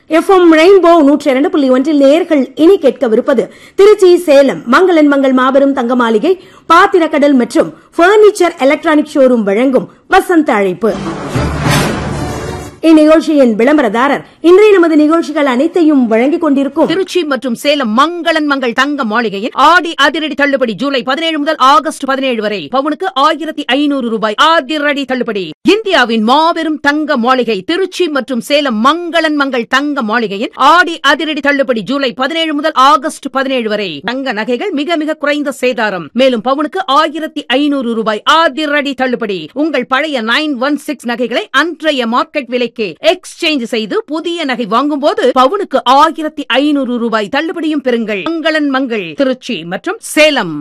FM rainbow நூற்றி இரண்டு புள்ளி ஒன்றில் நேர்கள் இனி கேட்கவிருப்பது திருச்சி சேலம் மங்களன் மங்கள் மாபெரும் தங்க மாளிகை பாத்திரக்கடல் மற்றும் பர்னிச்சர் எலக்ட்ரானிக் ஷோரூம் வழங்கும் வசந்த அழைப்பு இந்நிகழ்ச்சியின் விளம்பரதாரர் இன்றைய நமது நிகழ்ச்சிகள் அனைத்தையும் வழங்கிக் கொண்டிருக்கும் திருச்சி மற்றும் சேலம் மங்களன் மங்கள் தங்க மாளிகையில் ஆடி அதிரடி தள்ளுபடி ஜூலை பதினேழு முதல் ஆகஸ்ட் பதினேழு வரை பவுனுக்கு ஆயிரத்தி ஐநூறு ரூபாய் அதிரடி தள்ளுபடி இந்தியாவின் மாபெரும் தங்க மாளிகை திருச்சி மற்றும் சேலம் மங்களன் மங்கள் தங்க மாளிகையில் ஆடி அதிரடி தள்ளுபடி ஜூலை பதினேழு முதல் ஆகஸ்ட் பதினேழு வரை தங்க நகைகள் மிக மிக குறைந்த சேதாரம் மேலும் பவுனுக்கு ஆயிரத்தி ஐநூறு ரூபாய் அதிரடி தள்ளுபடி உங்கள் பழைய நைன் ஒன் சிக்ஸ் நகைகளை அன்றைய மார்க்கெட் விலைக்கு எக்ஸ்சேஞ்ச் செய்து புதிய நகை வாங்கும் போது பவுனுக்கு ஆயிரத்தி ஐநூறு ரூபாய் தள்ளுபடியும் பெறுங்கள் மங்களன் மங்கள் திருச்சி மற்றும் சேலம்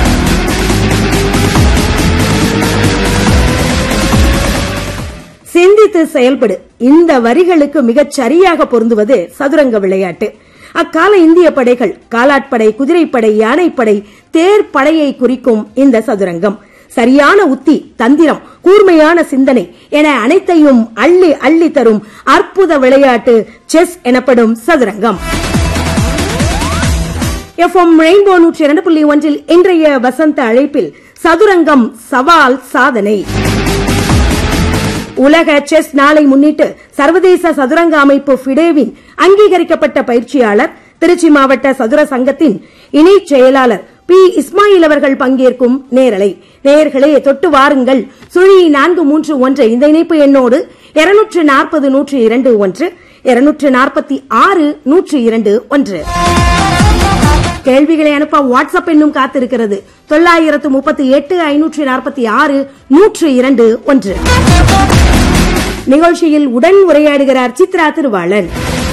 சிந்தித்து செயல்படு இந்த வரிகளுக்கு மிகச் சரியாக பொருந்துவது சதுரங்க விளையாட்டு அக்கால இந்திய படைகள் காலாட்படை குதிரைப்படை யானைப்படை தேர் படையை குறிக்கும் இந்த சதுரங்கம் சரியான உத்தி தந்திரம் கூர்மையான சிந்தனை என அனைத்தையும் அள்ளி அள்ளி தரும் அற்புத விளையாட்டு செஸ் எனப்படும் சதுரங்கம் எஃப்எம் ரெயின்போ நூற்றி இரண்டு புள்ளி ஒன்றில் இன்றைய வசந்த அழைப்பில் சதுரங்கம் சவால் சாதனை உலக செஸ் நாளை முன்னிட்டு சர்வதேச சதுரங்க அமைப்பு ஃபிடேவின் அங்கீகரிக்கப்பட்ட பயிற்சியாளர் திருச்சி மாவட்ட சதுர சங்கத்தின் இணை செயலாளர் பி இஸ்மாயில் அவர்கள் பங்கேற்கும் நேரலை நேயர்களே தொட்டு வாருங்கள் சுழி நான்கு மூன்று ஒன்று இந்த இணைப்பு எண்ணோடு இருநூற்று நாற்பது நூற்று இரண்டு ஒன்று இருநூற்று நாற்பத்தி ஆறு நூற்று இரண்டு ஒன்று கேள்விகளை அனுப்ப வாட்ஸ்அப் என்னும் காத்திருக்கிறது தொள்ளாயிரத்து முப்பத்தி எட்டு ஐநூற்று நாற்பத்தி ஆறு நூற்று இரண்டு ஒன்று நிகழ்ச்சியில் உடன் உரையாடுகிறார் சித்ரா திருவாளன்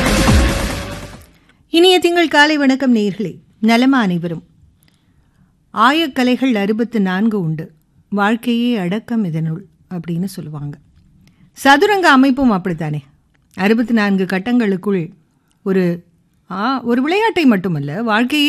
இனிய திங்கள் காலை வணக்கம் நேர்களே நலமா அனைவரும் ஆயக்கலைகள் அறுபத்து நான்கு உண்டு வாழ்க்கையே அடக்கம் இதனுள் அப்படின்னு சொல்லுவாங்க சதுரங்க அமைப்பும் அப்படித்தானே அறுபத்தி நான்கு கட்டங்களுக்குள் ஒரு ஆ ஒரு விளையாட்டை மட்டுமல்ல வாழ்க்கையே